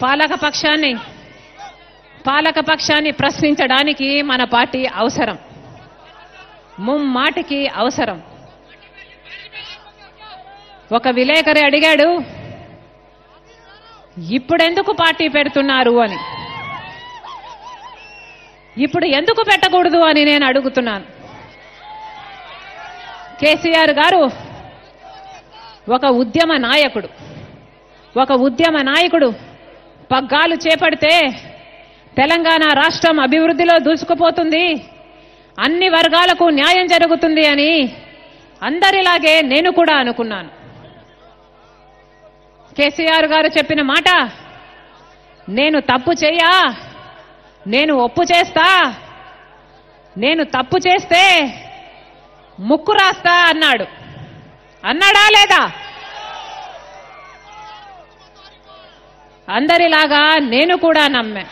పాలక పక్షాన్ని పాలక పక్షాన్ని ప్రశ్నించడానికి మన పార్టీ అవసరం ముమ్మాటికి అవసరం ఒక విలేకరి అడిగాడు ఇప్పుడెందుకు పార్టీ పెడుతున్నారు అని ఇప్పుడు ఎందుకు పెట్టకూడదు అని నేను అడుగుతున్నాను కేసీఆర్ గారు ఒక ఉద్యమ నాయకుడు ఒక ఉద్యమ నాయకుడు పగ్గాలు చేపడితే తెలంగాణ రాష్ట్రం అభివృద్ధిలో దూసుకుపోతుంది అన్ని వర్గాలకు న్యాయం జరుగుతుంది అని అందరిలాగే నేను కూడా అనుకున్నాను కేసీఆర్ గారు చెప్పిన మాట నేను తప్పు చెయ్యా నేను ఒప్పు చేస్తా నేను తప్పు చేస్తే ముక్కు రాస్తా అన్నాడు అన్నాడా లేదా అందరిలాగా నేను కూడా నమ్మా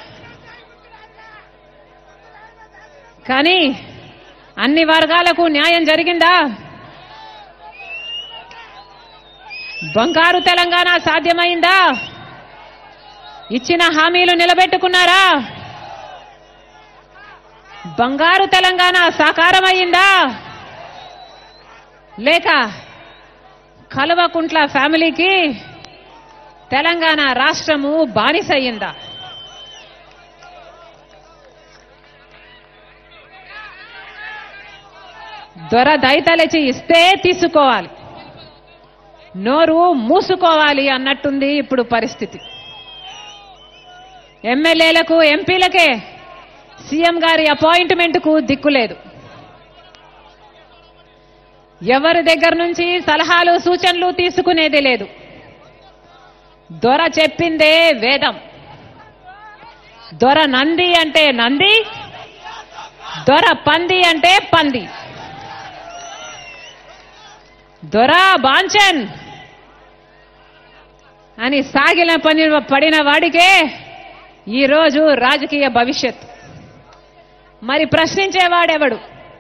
కానీ అన్ని వర్గాలకు న్యాయం జరిగిందా బంగారు తెలంగాణ సాధ్యమైందా ఇచ్చిన హామీలు నిలబెట్టుకున్నారా బంగారు తెలంగాణ సాకారమయ్యిందా లేక కల్వకుంట్ల ఫ్యామిలీకి తెలంగాణ రాష్ట్రము బానిసయ్యిందా దొర దయతలచి ఇస్తే తీసుకోవాలి నోరు మూసుకోవాలి అన్నట్టుంది ఇప్పుడు పరిస్థితి ఎమ్మెల్యేలకు ఎంపీలకే సీఎం గారి అపాయింట్మెంట్కు దిక్కులేదు ఎవరి దగ్గర నుంచి సలహాలు సూచనలు తీసుకునేది లేదు దొర చెప్పిందే వేదం దొర నంది అంటే నంది దొర పంది అంటే పంది దొర బాంచన్ అని సాగిన పని పడిన వాడికే ఈరోజు రాజకీయ భవిష్యత్ మరి ప్రశ్నించేవాడెవడు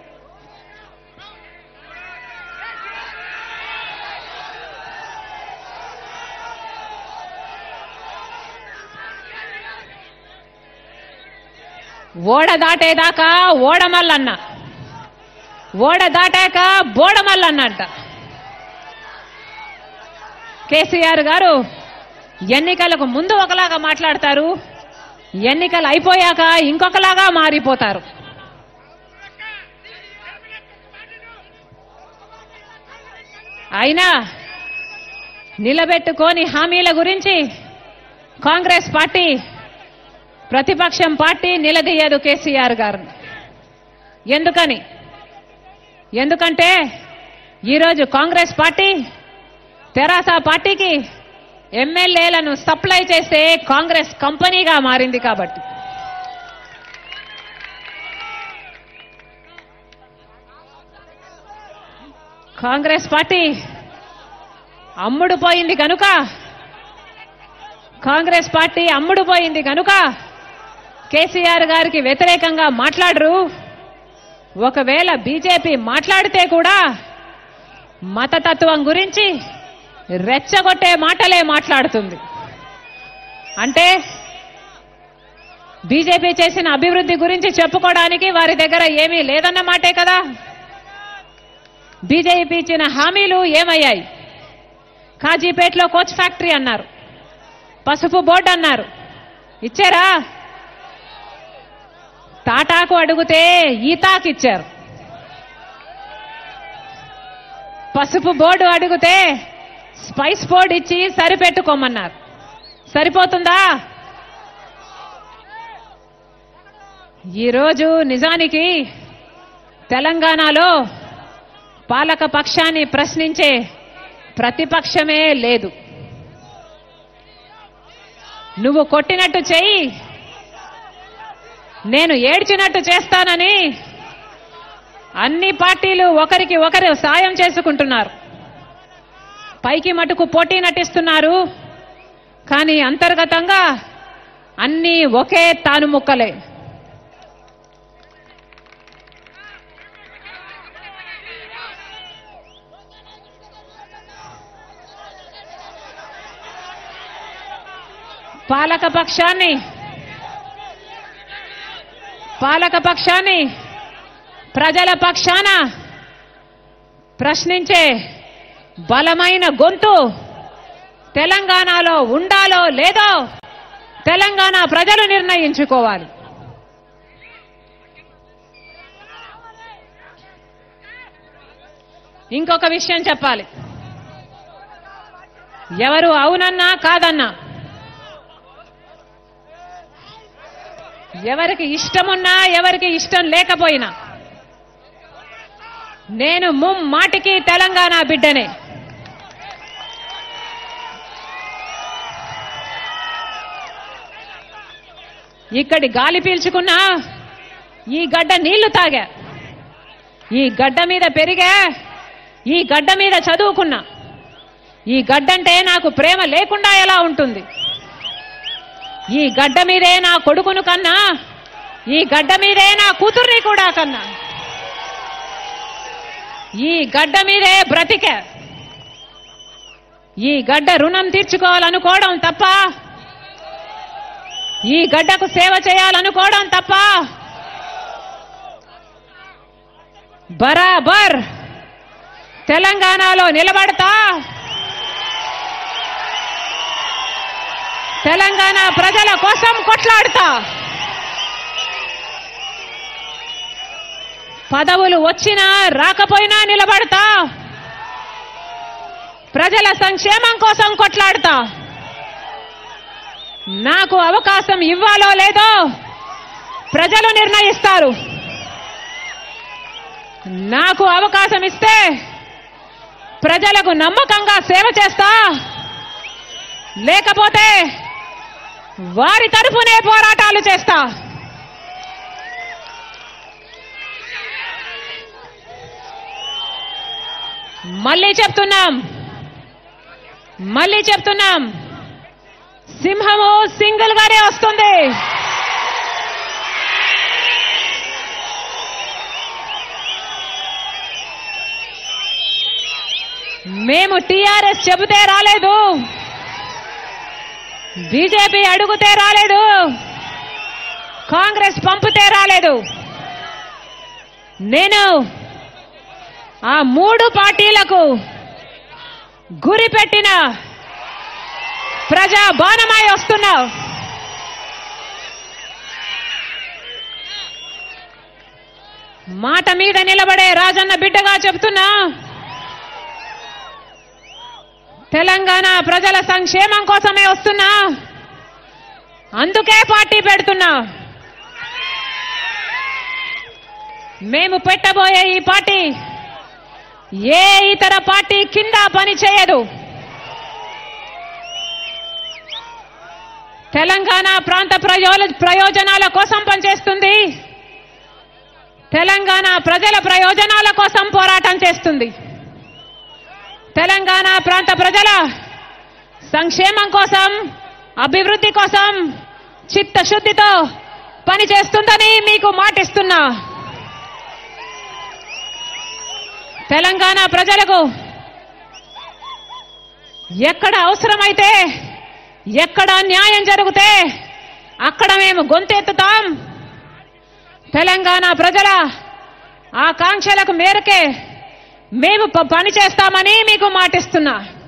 ఓడ దాటేదాకా ఓడమల్లన్న ఓడ దాటాక బోడమల్లన్నంట కేసీఆర్ గారు ఎన్నికలకు ముందు ఒకలాగా మాట్లాడతారు ఎన్నికలు అయిపోయాక ఇంకొకలాగా మారిపోతారు అయినా నిలబెట్టుకోని హామీల గురించి కాంగ్రెస్ పార్టీ ప్రతిపక్షం పార్టీ నిలదీయదు కేసీఆర్ గారు ఎందుకని ఎందుకంటే ఈరోజు కాంగ్రెస్ పార్టీ తెరాస పార్టీకి ఎమ్మెల్యేలను సప్లై చేసే కాంగ్రెస్ కంపెనీగా మారింది కాబట్టి కాంగ్రెస్ పార్టీ అమ్ముడు పోయింది కనుక కాంగ్రెస్ పార్టీ అమ్ముడు పోయింది కనుక కేసీఆర్ గారికి వ్యతిరేకంగా మాట్లాడరు ఒకవేళ బీజేపీ మాట్లాడితే కూడా మతతత్వం గురించి రెచ్చగొట్టే మాటలే మాట్లాడుతుంది అంటే బీజేపీ చేసిన అభివృద్ధి గురించి చెప్పుకోవడానికి వారి దగ్గర ఏమీ లేదన్న మాటే కదా బీజేపీ ఇచ్చిన హామీలు ఏమయ్యాయి కాజీపేటలో కోచ్ ఫ్యాక్టరీ అన్నారు పసుపు బోర్డు అన్నారు ఇచ్చారా టాటాకు అడిగితే ఈతాకు ఇచ్చారు పసుపు బోర్డు అడిగితే స్పైస్ బోర్డు ఇచ్చి సరిపెట్టుకోమన్నారు సరిపోతుందా ఈరోజు నిజానికి తెలంగాణలో పాలక పక్షాన్ని ప్రశ్నించే ప్రతిపక్షమే లేదు నువ్వు కొట్టినట్టు చెయ్యి నేను ఏడ్చినట్టు చేస్తానని అన్ని పార్టీలు ఒకరికి ఒకరు సాయం చేసుకుంటున్నారు పైకి మటుకు పోటీ నటిస్తున్నారు కానీ అంతర్గతంగా అన్నీ ఒకే తాను ముక్కలే పాలక పక్షాన్ని పాలక పక్షాన్ని ప్రజల పక్షాన ప్రశ్నించే బలమైన గొంతు తెలంగాణలో ఉండాలో లేదో తెలంగాణ ప్రజలు నిర్ణయించుకోవాలి ఇంకొక విషయం చెప్పాలి ఎవరు అవునన్నా కాదన్నా ఎవరికి ఇష్టమున్నా ఎవరికి ఇష్టం లేకపోయినా నేను ముమ్మాటికి తెలంగాణ బిడ్డనే ఇక్కడి గాలి పీల్చుకున్నా ఈ గడ్డ నీళ్లు తాగా ఈ గడ్డ మీద పెరిగా ఈ గడ్డ మీద చదువుకున్నా ఈ గడ్డంటే నాకు ప్రేమ లేకుండా ఎలా ఉంటుంది ఈ గడ్డ మీదే నా కొడుకును కన్నా ఈ గడ్డ మీదే నా కూతుర్ని కూడా కన్నా ఈ గడ్డ మీదే బ్రతిక ఈ గడ్డ రుణం తీర్చుకోవాలనుకోవడం తప్ప ఈ గడ్డకు సేవ చేయాలనుకోవడం తప్ప బరాబర్ తెలంగాణలో నిలబడతా తెలంగాణ ప్రజల కోసం కొట్లాడుతా పదవులు వచ్చినా రాకపోయినా నిలబడతా ప్రజల సంక్షేమం కోసం కొట్లాడుతా నాకు అవకాశం ఇవ్వాలో లేదో ప్రజలు నిర్ణయిస్తారు నాకు అవకాశం ఇస్తే ప్రజలకు నమ్మకంగా సేవ చేస్తా లేకపోతే వారి తరఫునే పోరాటాలు చేస్తా మళ్ళీ చెప్తున్నాం మళ్ళీ చెప్తున్నాం సింహము సింగిల్ గానే వస్తుంది మేము టీఆర్ఎస్ చెబితే రాలేదు బీజేపీ అడుగుతే రాలేదు కాంగ్రెస్ పంపితే రాలేదు నేను ఆ మూడు పార్టీలకు గురి పెట్టిన ప్రజా బాణమై వస్తున్నా మాట మీద నిలబడే రాజన్న బిడ్డగా చెప్తున్నా తెలంగాణ ప్రజల సంక్షేమం కోసమే వస్తున్నా అందుకే పార్టీ పెడుతున్నా మేము పెట్టబోయే ఈ పార్టీ ఏ ఇతర పార్టీ కింద పని చేయదు తెలంగాణ ప్రాంత ప్రయోజ- ప్రయోజనాల కోసం పనిచేస్తుంది తెలంగాణ ప్రజల ప్రయోజనాల కోసం పోరాటం చేస్తుంది తెలంగాణ ప్రాంత ప్రజల సంక్షేమం కోసం అభివృద్ధి కోసం చిత్తశుద్ధితో పనిచేస్తుందని మీకు మాటిస్తున్నా తెలంగాణ ప్రజలకు ఎక్కడ అవసరమైతే ఎక్కడ న్యాయం జరిగితే అక్కడ మేము గొంతెత్తుతాం తెలంగాణ ప్రజల ఆకాంక్షలకు మేరకే మేము ప- పని చేస్తామని మీకు మాటిస్తున్నా